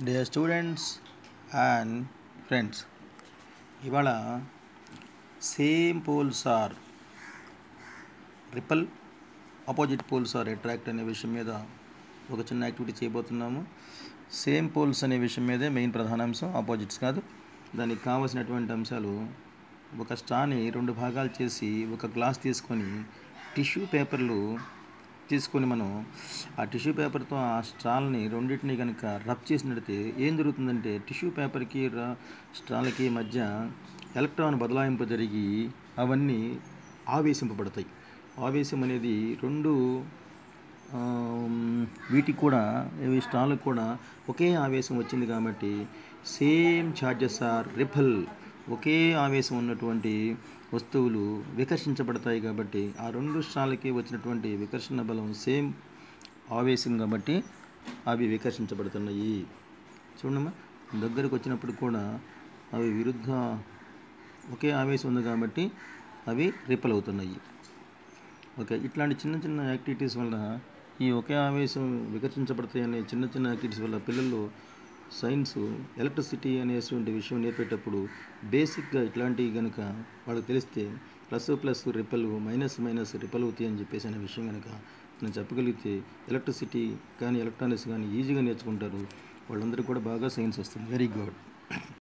dear students and friends ఇవాళ same poles are repel opposite poles are attract అనే విషయం మీద ఒక చిన్న యాక్టివిటీ చేయబోతున్నాము సేమ్ పోల్స్ అనే విషయం మీదే మెయిన్ ప్రధానాంశం ఆపోజిట్స్ కాదు దానికి కావలసినటువంటి అంశాలు ఒక స్టాని రెండు భాగాలు చేసి ఒక గ్లాస్ తీసుకొని టిష్యూ పేపర్లు తీసుకొని మనం ఆ టిష్యూ పేపర్తో ఆ స్ట్రాల్ని రెండింటిని కనుక రబ్ చేసినట్లయితే ఏం జరుగుతుందంటే టిష్యూ పేపర్కి ర- స్ట్రాలకి మధ్య ఎలక్ట్రాన్ బదలాయింపు జరిగి అవన్నీ ఆవేశింపబడతాయి ఆవేశం అనేది రెండు ఆమ్, వీటికి కూడా ఇవి స్టాలకు కూడా ఒకే ఆవేశం వచ్చింది కాబట్టి సేమ్ ఛార్జెస్ ఆర్ రిపల్ ఒకే ఆవేశం ఉన్నటువంటి వస్తువులు వికర్షించబడతాయి కాబట్టి ఆ రెండు స్టాలకి వచ్చినటువంటి వికర్షణ బలం సేమ్ ఆవేశం కాబట్టి అవి వికర్షించబడుతున్నాయి చూడమ్మా దగ్గరకు వచ్చినప్పుడు కూడా అవి విరుద్ధ ఒకే ఆవేశం ఉంది కాబట్టి అవి రిపల్ అవుతున్నాయి ఓకే ఇట్లాంటి చిన్న చిన్న యాక్టివిటీస్ వల్ల ఈ ఒకే ఆవేశం వికసించబడతాయి అనే చిన్న చిన్న యాక్టివిటీస్ వల్ల పిల్లలు సైన్స్ ఎలక్ట్రిసిటీ అనేటువంటి విషయం నేర్పేటప్పుడు బేసిక్గా ఇట్లాంటివి కనుక వాళ్ళకి తెలిస్తే plus plus repel minus minus repel అవుతాయి అని చెప్పేసి అనే విషయం కనుక నేను చెప్పగలిగితే ఎలక్ట్రిసిటీ కానీ ఎలక్ట్రానిక్స్ కానీ ఈజీగా నేర్చుకుంటారు వాళ్ళందరికీ కూడా బాగా సైన్స్ వస్తుంది వెరీ గుడ్